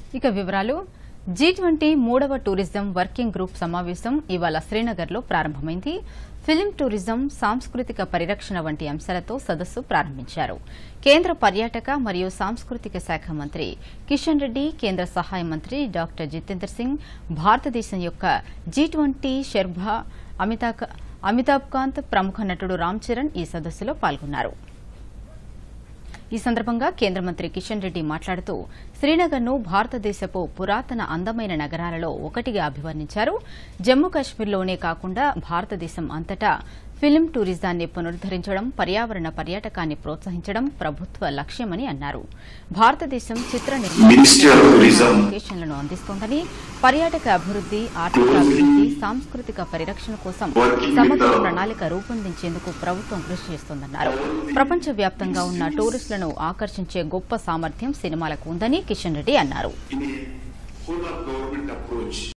ఇక వివరాలు G twenty మూడవ టూరిజం వర్కింగ్ గ్రూప్ సమావేశం ఇవాళ శ్రీనగర్లో ప్రారంభమైంది ఫిలిం టూరిజం సాంస్కృతిక పరిరక్షణ వంటి అంశాలతో సదస్సు ప్రారంభించారు కేంద్ర పర్యాటక మరియు సాంస్కృతిక శాఖ మంత్రి కిషన్ రెడ్డి కేంద్ర సహాయ మంత్రి డాక్టర్ జితేందర్ సింగ్ భారతదేశం యొక్క G twenty sherpa Amitabh Amitabh Kant ప్రముఖ నటుడు రామ్ చరణ్ ఈ సదస్సులో పాల్గొన్నారు ఈ సందర్భంగా కేంద్ర మంత్రి కిషన్ రెడ్డి మాట్లాడుతూ శ్రీనగర్ను భారతదేశపు పురాతన అందమైన నగరాలలో ఒకటిగా అభివర్ణించారు జమ్మూ కాశ్మీర్లోనే కాకుండా భారతదేశం అంతటా ఫిల్మ్ టూరిజాన్ని పునరుద్దరించడం పర్యావరణ పర్యాటకాన్ని ప్రోత్సహించడం ప్రభుత్వ లక్ష్యమని అన్నారు భారతదేశం చిత్ర Ministry of Tourism. లొకేషన్లను అందిస్తోందని పర్యాటక అభివృద్ది ఆర్థిక అభివృద్ది సాంస్కృతిక పరిరక్షణ కోసం Working with సమగ్ర the- ప్రణాళిక రూపొందించేందుకు ప్రభుత్వం కృషి చేస్తోందన్నారు ప్రపంచవ్యాప్తంగా ఉన్న టూరిస్టులను ఆకర్షించే గొప్ప సామర్థ్యం సినిమాలకు ఉందని కిషన్ రెడ్డి అన్నారు in a whole of government approach